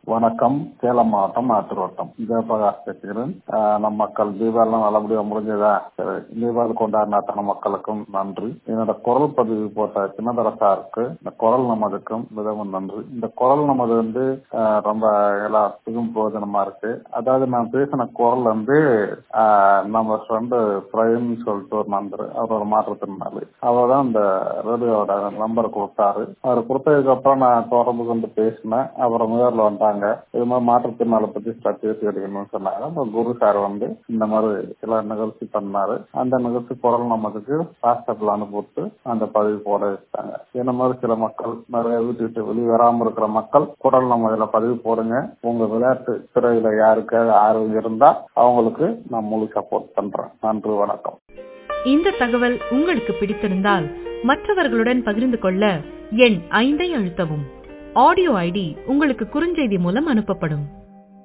வணக்கம் சேலம் மாவட்டம் ஆத்திரோட்டம் ஜெயபிரகாஷ் பேசுகிறேன் ஆஹ் நம்ம மக்கள் தீபாவளி நல்லபடியா முடிஞ்சதா சரி தீபாவளி கொண்டாடின அத்தனை மக்களுக்கும் நன்றி என்னோட குரல் பதிவு போட்ட சின்னதர சாருக்கு இந்த குரல் நமதுக்கும் மிகவும் நன்றி இந்த குரல் நமது வந்து ஆஹ் ரொம்ப எல்லாத்துக்கும் பிரயோஜனமா இருக்கு அதாவது நான் பேசின குரல் வந்து ஆஹ் நம்ம ஃப்ரெண்டு பிரவீன் சொல்லிட்டு ஒரு நண்பர் அவர் ஒரு மாற்றத்தினால அவர் தான் இந்த ரேடியோட நம்பர் கொடுத்தாரு அவர் கொடுத்ததுக்கு அப்புறம் நான் தொடர்பு கொண்டு பேசினேன் அப்புறம் முதல்ல வந்தாங்க இது மாதிரி மாற்றுத்திறனால பத்தி பேசி எடுக்கணும்னு சொன்னாங்க அப்புறம் குரு சார் வந்து இந்த மாதிரி சில நிகழ்ச்சி பண்ணாரு அந்த நிகழ்ச்சி குரல் நமக்கு வாட்ஸ்அப்ல அனுப்பிட்டு அந்த பதிவு போட வச்சாங்க என்ன மாதிரி சில மக்கள் நிறைய வீட்டு விட்டு வெளியே வராம இருக்கிற மக்கள் குரல் நம்ம இதுல பதிவு போடுங்க உங்க விளையாட்டு துறையில யாருக்காவது ஆர்வம் இருந்தா அவங்களுக்கு நான் முழு சப்போர்ட் பண்றேன் நன்றி வணக்கம் இந்த தகவல் உங்களுக்கு பிடித்திருந்தால் மற்றவர்களுடன் பகிர்ந்து கொள்ள எண் ஐந்தை அழுத்தவும் ஆடியோ ஐடி உங்களுக்கு குறுஞ்செய்தி மூலம் அனுப்பப்படும்